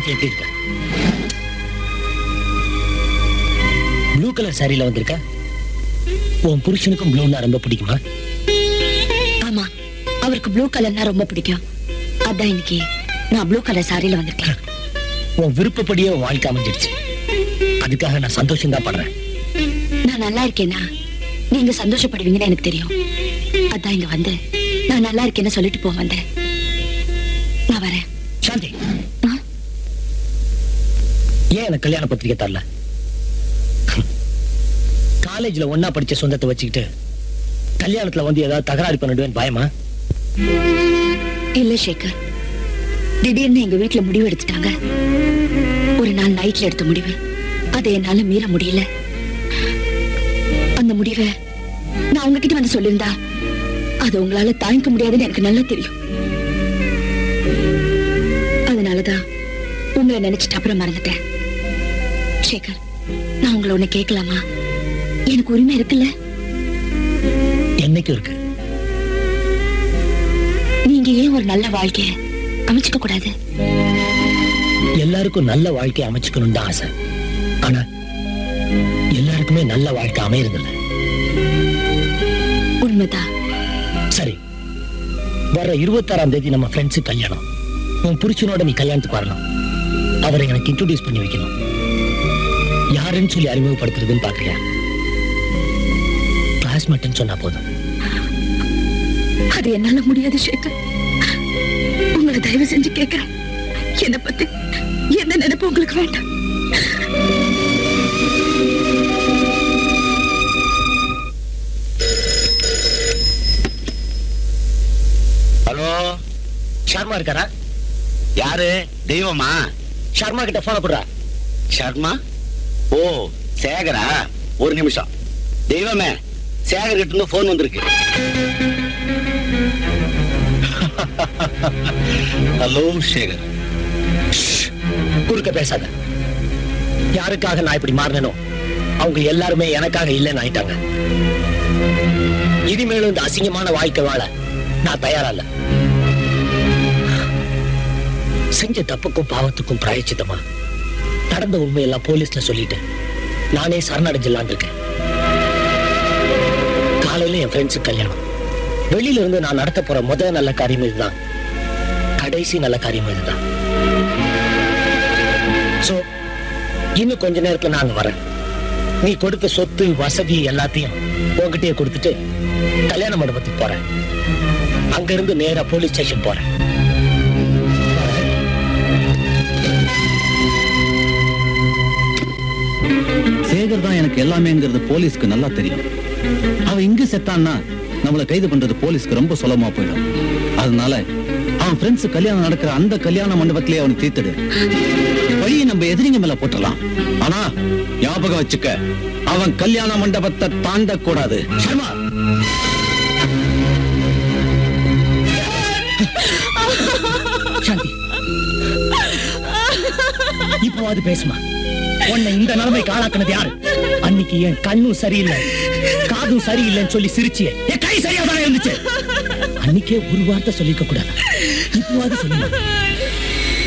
எப்படி இருக்க blue colour சாரியில வந்திருக்க உன் புருஷனுக்கும் ப்ளூன்னா ரொம்ப பிடிக்குமா ஆமா அவருக்கு ப்ளூ கலர்னா ரொம்ப பிடிக்கும் அதான் இன்னைக்கு நான் ப்ளூ கலர் சாரியில வந்திருக்கேன் உன் விருப்பப்படியே உன் வாழ்க்கை அமைஞ்சிடுச்சு அதுக்காக நான் சந்தோஷம் தான் படுறேன் நான் நல்லா இருக்கேனா நீங்க சந்தோஷப்படுவீங்கன்னு எனக்கு தெரியும் அதான் இங்க வந்து நான் நல்லா இருக்கேன்னு சொல்லிட்டு போக வந்தேன் நான் வரேன் சாந்தி ஆ? ஏன் எனக்கு கல்யாண பத்திரிக்கை தரல காலேஜ்ல ஒன்னா படிச்ச சொந்தத்தை வச்சுக்கிட்டு கல்யாணத்துல வந்து ஏதாவது தகராறு பண்ணிடுவேன் பயமா இல்ல சேகர் திடீர்னு எங்க வீட்டுல முடிவு எடுத்துட்டாங்க ஒரு நாள் நைட்ல எடுத்த முடிவு அதை என்னால மீற முடியல அந்த முடிவை நான் உங்ககிட்ட வந்து சொல்லியிருந்தா அது உங்களால தாங்கிக்க முடியாதுன்னு எனக்கு நல்லா தெரியும் அதனாலதான் உங்களை நினைச்சிட்டு அப்புறம் மறந்துட்டேன் சேகர் நான் உங்களை ஒண்ணு கேட்கலாமா எனக்கு உரிமை இருக்குல்ல என்னைக்கும் இருக்கு நீங்க ஏன் ஒரு நல்ல வாழ்க்கைய அமைச்சுக்க கூடாது எல்லாருக்கும் நல்ல வாழ்க்கை அமைச்சுக்கணும் தான் ஆசை ஆனா எல்லாருக்குமே நல்ல வாழ்க்கை அமையறதில்ல உண்மைதான் சரி வர இருபத்தாறாம் தேதி நம்ம ஃப்ரெண்ட்ஸு கல்யாணம் உன் புருஷனோட நீ கல்யாணத்துக்கு வரணும் அவரை எனக்கு இன்ட்ரோடியூஸ் பண்ணி வைக்கணும் யாருன்னு சொல்லி அறிமுகப்படுத்துறதுன்னு பாக்குறியா கிளாஸ்மேட்னு சொன்னா போதும் அது என்னால முடியாது சேகர் உங்களை தயவு செஞ்சு கேட்கிறேன் என்ன பத்தி என்ன நினைப்பு உங்களுக்கு வேண்டாம் ஹலோ ஷர்மா இருக்காரா யாரு தெய்வமா ஷர்மா கிட்ட போன போடுறா சர்மா ஓ சேகரா ஒரு நிமிஷம் தெய்வமே சேகர் கிட்ட இருந்து போன் வந்திருக்கு ஹலோ சேகர் குறுக்க பேசாத யாருக்காக நான் இப்படி மாறினோ அவங்க எல்லாருமே எனக்காக இல்லைன்னு ஆயிட்டாங்க இனிமேலும் இந்த அசிங்கமான வாழ்க்கை வாழ நான் தயாரா இல்ல செஞ்ச தப்புக்கும் பாவத்துக்கும் பிராயச்சித்தமா நடந்த உண்மையெல்லாம் போலீஸ்ல சொல்லிட்டேன் நானே சரணடைஞ்சிடலான் இருக்கேன் காலையில என் ஃப்ரெண்ட்ஸுக்கு கல்யாணம் வெளியில இருந்து நான் நடத்த போற முதல் நல்ல காரியம் இதுதான் கடைசி நல்ல காரியம் இதுதான் சோ இன்னும் கொஞ்ச நேரத்துல நான் அங்க வரேன் நீ கொடுத்த சொத்து வசதி எல்லாத்தையும் உன்கிட்டயே கொடுத்துட்டு கல்யாண மண்டபத்துக்கு போறேன் அங்க இருந்து நேரா போலீஸ் ஸ்டேஷன் போறேன் சேகர் தான் எனக்கு எல்லாமேங்கிறது போலீஸ்க்கு நல்லா தெரியும் அவன் இங்க செத்தான்னா நம்மள கைது பண்றது போலீஸ்க்கு ரொம்ப சுலபமா போயிடும் அதனால அவன் ஃப்ரெண்ட்ஸ் கல்யாணம் நடக்கிற அந்த கல்யாண மண்டபத்திலே அவனை தீர்த்துடு வழியை நம்ம எதிரிங்க மேல போட்டுடலாம் ஆனா ஞாபகம் வச்சுக்க அவன் கல்யாண மண்டபத்தை தாண்டக் கூடாது சர்மா சாந்தி இப்போவாது பேசுமா உன்னை இந்த நிலைமைக்கு ஆளாக்குனது யாரு அன்னைக்கு என் கண்ணும் சரியில்லை காதும் சரியில்லைன்னு சொல்லி சிரிச்சியே என் கை சரியா தானே இருந்துச்சு அன்னைக்கே ஒரு வார்த்தை சொல்லிக்க கூடாது இப்போவாது சொல்லுமா